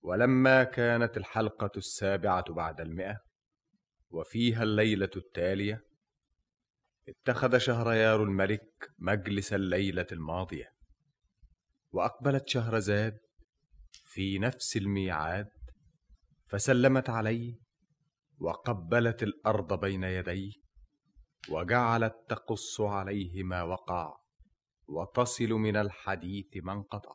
ولما كانت الحلقة السابعة بعد المئة وفيها الليلة التالية اتخذ شهريار الملك مجلس الليلة الماضية وأقبلت شهرزاد في نفس الميعاد فسلمت عليه وقبلت الأرض بين يديه وجعلت تقص عليه ما وقع وتصل من الحديث ما انقطع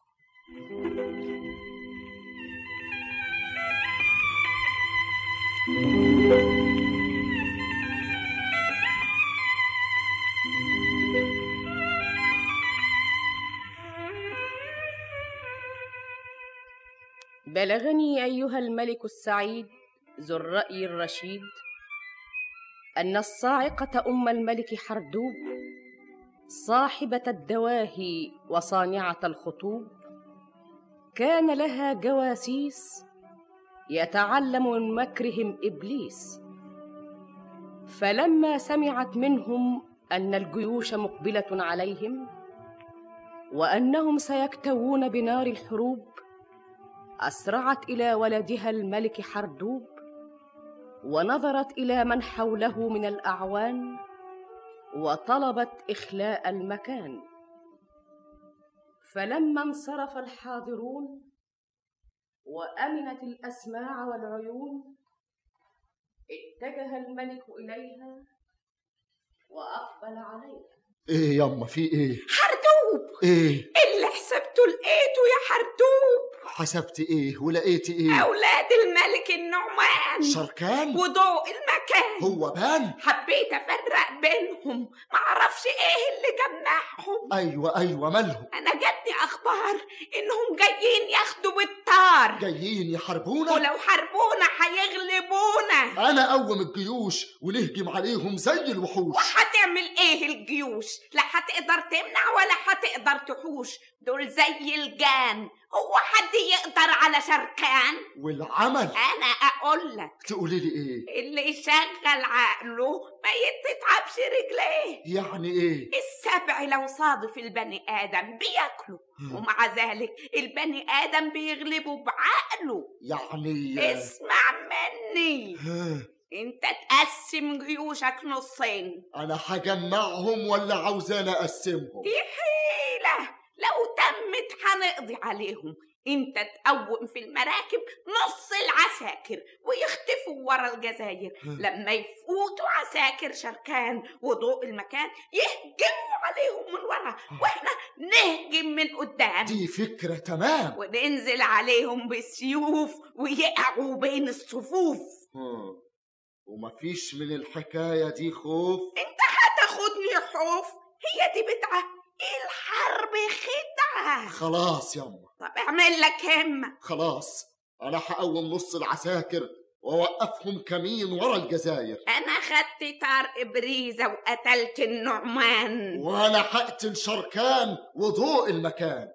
بلغني أيها الملك السعيد ذو الرأي الرشيد أن الصاعقة أم الملك حردوب صاحبة الدواهي وصانعة الخطوب كان لها جواسيس يتعلم من مكرهم إبليس فلما سمعت منهم أن الجيوش مقبلة عليهم وأنهم سيكتوون بنار الحروب أسرعت إلى ولدها الملك حردوب ونظرت إلى من حوله من الأعوان وطلبت إخلاء المكان فلما انصرف الحاضرون وأمنت الأسماع والعيون اتجه الملك إليها وأقبل عليها ايه يما في ايه حردوب ايه اللي حسبته لقيته يا حردوب حسبت ايه ولقيت ايه أولاد الملك النعمان شركان وضوء المكان هو بان حبيت أفرق بينهم معرفش إيه اللي جمعهم ايوه ايوه مالهم أنا جاتني أخبار إنهم جايين ياخدوا بالطار جايين يحاربونا ولو حاربونا هيغلبونا انا اقوم الجيوش ونهجم عليهم زي الوحوش وهتعمل ايه الجيوش لا هتقدر تمنع ولا هتقدر تحوش دول زي الجان هو حد يقدر على شركان والعمل انا اقول لك تقولي لي ايه اللي يشغل عقله ما يتتعبش رجليه يعني ايه السبع لو صادف البني ادم بياكله ومع ذلك البني ادم بيغلبه بعقله يعني اسمع مني ها، انت تقسم جيوشك نصين انا هجمعهم ولا عاوزانا اقسمهم دي حيلة لو تمت هنقضي عليهم انت تقوم في المراكب نص العساكر ويختفوا ورا الجزاير لما يفوتوا عساكر شركان وضوء المكان يهجموا عليهم من ورا واحنا نهجم من قدام دي فكرة تمام وننزل عليهم بالسيوف ويقعوا بين الصفوف ها، ومفيش من الحكاية دي خوف انت هتاخدني خوف هي دي بدعة الحرب خدعة خلاص يما طب اعمل لك همة خلاص انا هقوم نص العساكر واوقفهم كمين ورا الجزاير انا خدت طار ابريزة وقتلت النعمان وانا هقتل شركان وضوء المكان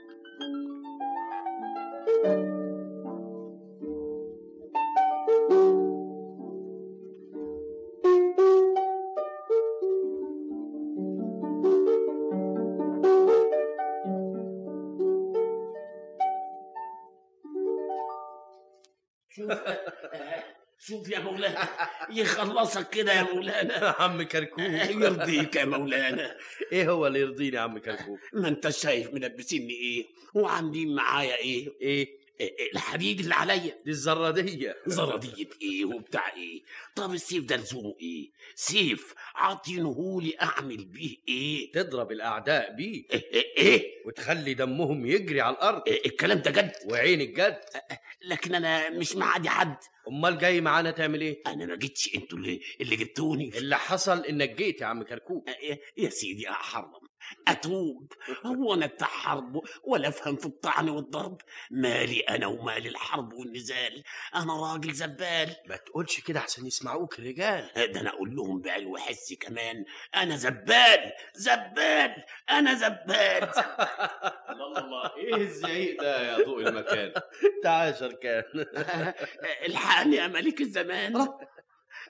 شوف شوف يا مولانا يخلصك كده يا مولانا عم كركوب يرضيك يا مولانا ايه هو اللي يرضيني يا عم كركوب ما انت شايف ملبسيني ايه وعاملين معايا ايه ايه إيه الحديد اللي عليا دي الزرادية زرادية ايه وبتاع ايه طب السيف ده لزومه ايه سيف عاطينهولي اعمل بيه ايه تضرب الاعداء بيه ايه ايه, إيه؟ وتخلي دمهم يجري على الارض إيه الكلام ده جد وعين الجد لكن انا مش معادي حد امال جاي معانا تعمل ايه انا ما جيتش انتوا اللي, اللي جبتوني اللي حصل انك جيت يا عم كركوب يا- يا سيدي احرم اتوب هو انا بتاع حرب ولا افهم في الطعن والضرب مالي انا ومال الحرب والنزال انا راجل زبال ما تقولش كده عشان يسمعوك الرجال ده انا اقول لهم بعلو حسي كمان انا زبال زبال انا زبال الله الله ايه الزعيق ده يا ضوء المكان تعال يا شركان الحقني يا ملك الزمان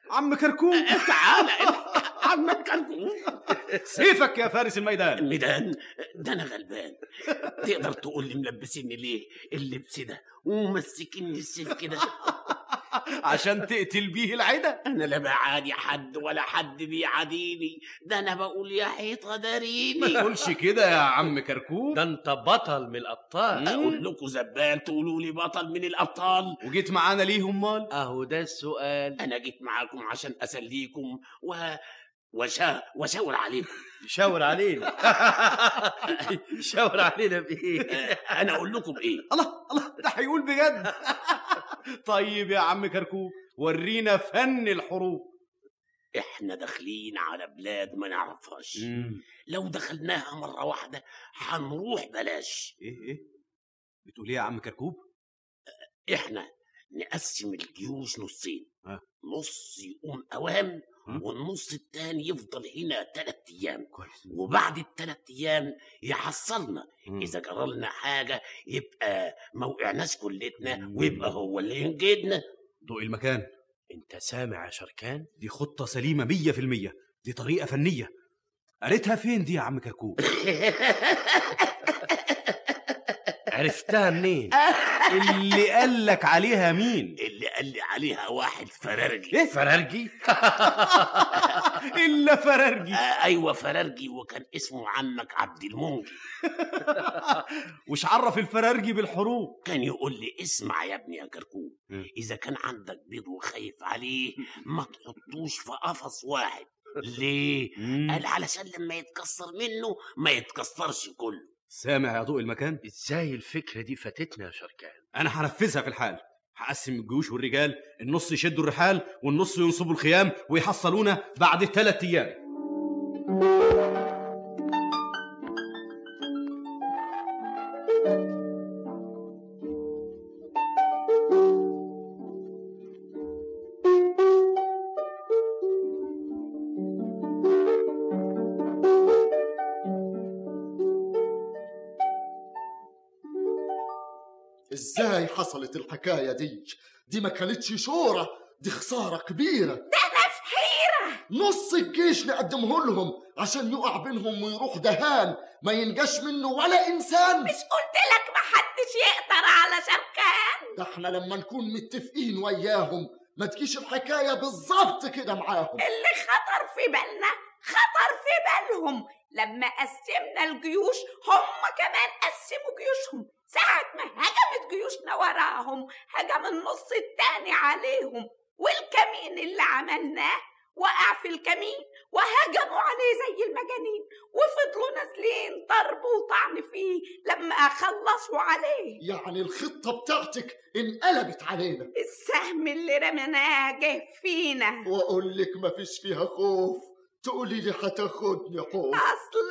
عم كركوب تعال عم كركوب سيفك يا فارس الميدان الميدان ده انا غلبان تقدر تقول لي ملبسيني ليه اللبس ده ومسكني السيف كده عشان تقتل بيه العدا انا لا بعادي حد ولا حد بيعاديني ده انا بقول يا حيطه ما داريني تقولش كده يا عم كركوب ده انت بطل من الابطال اقول لكم زبال تقولوا لي بطل من الابطال وجيت معانا ليه امال اهو ده السؤال انا جيت معاكم عشان اسليكم و وشا واشاور عليكم يشاور علينا يشاور علينا بايه انا اقول لكم ايه الله الله ده هيقول بجد طيب يا عم كركوب ورينا فن الحروب احنا داخلين على بلاد ما نعرفهاش لو دخلناها مره واحده هنروح بلاش ايه ايه بتقول ايه يا عم كركوب احنا نقسم الجيوش نصين ها. نص يقوم اوام ها. والنص التاني يفضل هنا تلات ايام كويس وبعد التلات ايام يحصلنا مم. اذا جرالنا حاجه يبقى ما وقعناش كلتنا مم. ويبقى هو اللي ينجدنا ضوء المكان انت سامع يا شركان دي خطة سليمة مية في المية دي طريقة فنية قريتها فين دي يا عم كركوب عرفتها منين اللي قالك عليها مين اللي قال لي عليها واحد فرارجي ايه فرارجي الا فرارجي آه ايوه فرارجي وكان اسمه عمك عبد المنجي وش عرف الفرارجي بالحروب كان يقول لي اسمع يا ابني يا كركوب مم. اذا كان عندك بيض وخايف عليه ما تحطوش في قفص واحد ليه قال علشان لما يتكسر منه ما يتكسرش كله سامع يا ضوء المكان ازاي الفكره دي فاتتنا يا شركان انا هنفذها في الحال هقسم الجيوش والرجال النص يشدوا الرحال والنص ينصبوا الخيام ويحصلونا بعد ثلاث ايام ازاي حصلت الحكاية دي دي ما كانتش شورى دي خسارة كبيرة ده انا في حيرة نص الجيش نقدمه لهم عشان يقع بينهم ويروح دهان ما ينجاش منه ولا إنسان مش قلت لك محدش يقدر على شركان ده احنا لما نكون متفقين وياهم ما تجيش الحكاية بالظبط كده معاهم اللي خطر في بالنا خطر في بالهم لما قسمنا الجيوش هم كمان قسموا جيوشهم ساعة ما هجمت جيوشنا وراهم هجم النص التاني عليهم والكمين اللي عملناه وقع في الكمين وهجموا عليه زي المجانين وفضلوا نازلين ضرب وطعن فيه لما خلصوا عليه يعني الخطة بتاعتك انقلبت علينا السهم اللي رميناه جه فينا واقول لك ما فيش فيها خوف تقولي لي هتاخدني خوف أصل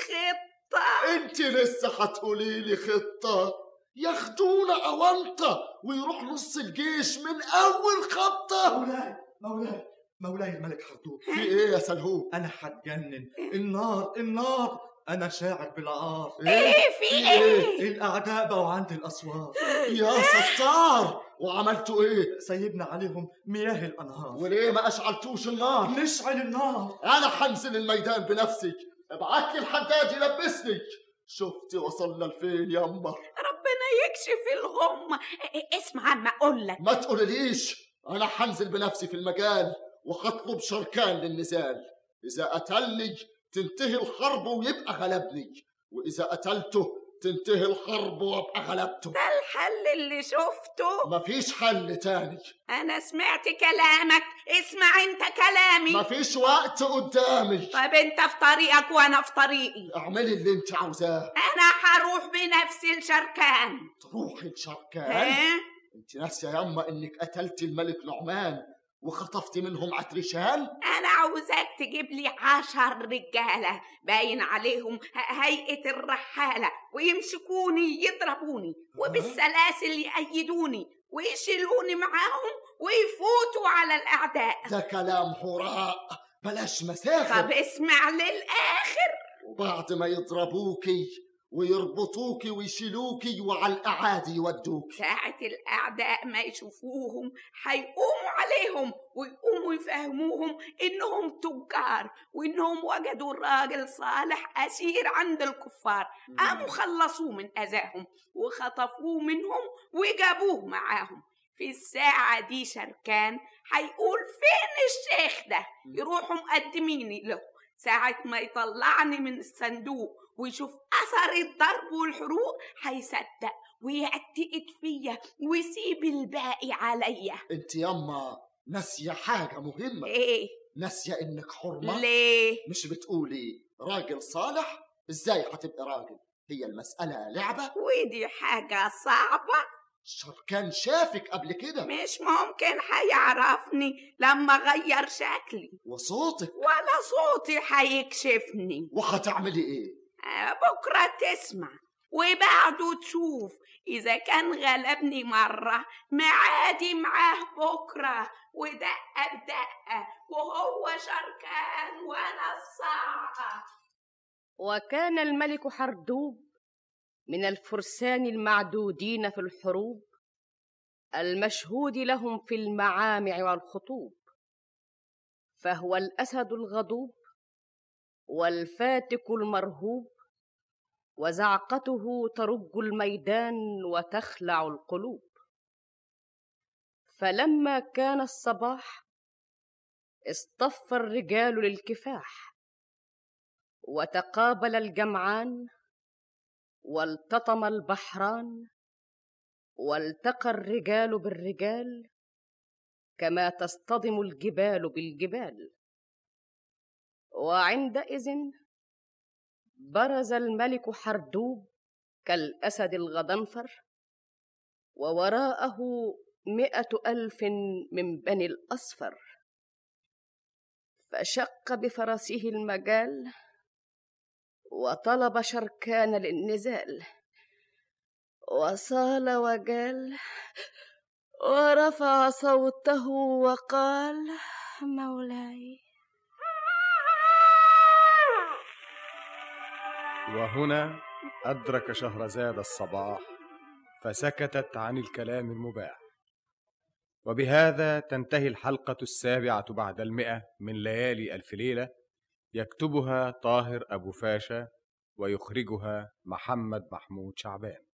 الخطة انت لسه هتقولي لي خطة ياخدونا أونطة ويروح نص الجيش من أول خطة مولاي مولاي مولاي الملك حردوب في إيه يا سلهوب؟ انا هتجنن النار النار انا شاعر بالعار ايه في ايه الاعداء بقوا عند الاسوار يا ستار وعملتوا إيه؟ سيبنا عليهم مياه الانهار وليه ما أشعلتوش النار؟ نشعل النار أنا حنزل الميدان بنفسي ابعت لي الحداد يلبسني شفتي وصلنا لفين يما ربنا يكشف الغم اسمع ما اقول لك ما تقوليليش أنا حنزل بنفسي في المجال وهطلب شركان للنزال إذا قتلني تنتهي الحرب ويبقى غلبني وإذا قتلته تنتهي الحرب وابقى غلبته ده الحل اللي شفته مفيش حل تاني انا سمعت كلامك اسمع انت كلامي مفيش وقت قدامي طب انت في طريقك وانا في طريقي اعملي اللي انت عاوزاه انا هروح بنفسي لشركان تروحي لشركان ها انت ناسيه ياما انك قتلتي الملك نعمان وخطفتي منهم عترشان انا عاوزاك تجيب لي عشر رجاله باين عليهم ه- هيئه الرحاله ويمسكوني يضربوني وبالسلاسل يأيدوني ويشيلوني معاهم ويفوتوا على الاعداء ده كلام هراء بلاش طب مساخر اسمع للاخر وبعد ما يضربوكي ويربطوكي ويشيلوكي وعلى الأعادي يودوك ساعة الأعداء ما يشوفوهم هيقوموا عليهم ويقوموا يفهموهم إنهم تجار وإنهم وجدوا الراجل صالح أسير عند الكفار قاموا خلصوه من أذاهم وخطفوه منهم وجابوه معاهم في الساعة دي شركان هيقول فين الشيخ ده يروحوا مقدميني له ساعة ما يطلعني من الصندوق ويشوف أثر الضرب والحروق هيصدق ويعتقد فيا ويسيب الباقي عليا انت يما ناسية حاجة مهمة ايه ناسية انك حرمة ليه مش بتقولي راجل صالح ازاي هتبقى راجل هي المسألة لعبة ودي حاجة صعبة شركان شافك قبل كده مش ممكن هيعرفني لما غير شكلي وصوتك ولا صوتي هيكشفني وهتعملي ايه آه، بكرة تسمع وبعده تشوف إذا كان غلبني مرة معادي معاه بكرة ودقة بدقة وهو شركان وأنا الصاعقة وكان الملك حردوب من الفرسان المعدودين في الحروب المشهود لهم في المعامع والخطوب فهو الاسد الغضوب والفاتك المرهوب وزعقته ترج الميدان وتخلع القلوب فلما كان الصباح اصطف الرجال للكفاح وتقابل الجمعان والتطم البحران والتقى الرجال بالرجال كما تصطدم الجبال بالجبال وعندئذ برز الملك حردوب كالأسد الغضنفر ووراءه مئة ألف من بني الأصفر فشق بفرسه المجال وطلب شركان للنزال وصال وجال ورفع صوته وقال مولاي وهنا أدرك شهرزاد الصباح فسكتت عن الكلام المباح وبهذا تنتهي الحلقة السابعة بعد المئة من ليالي ألف ليلة يكتبها طاهر أبو فاشا ويخرجها محمد محمود شعبان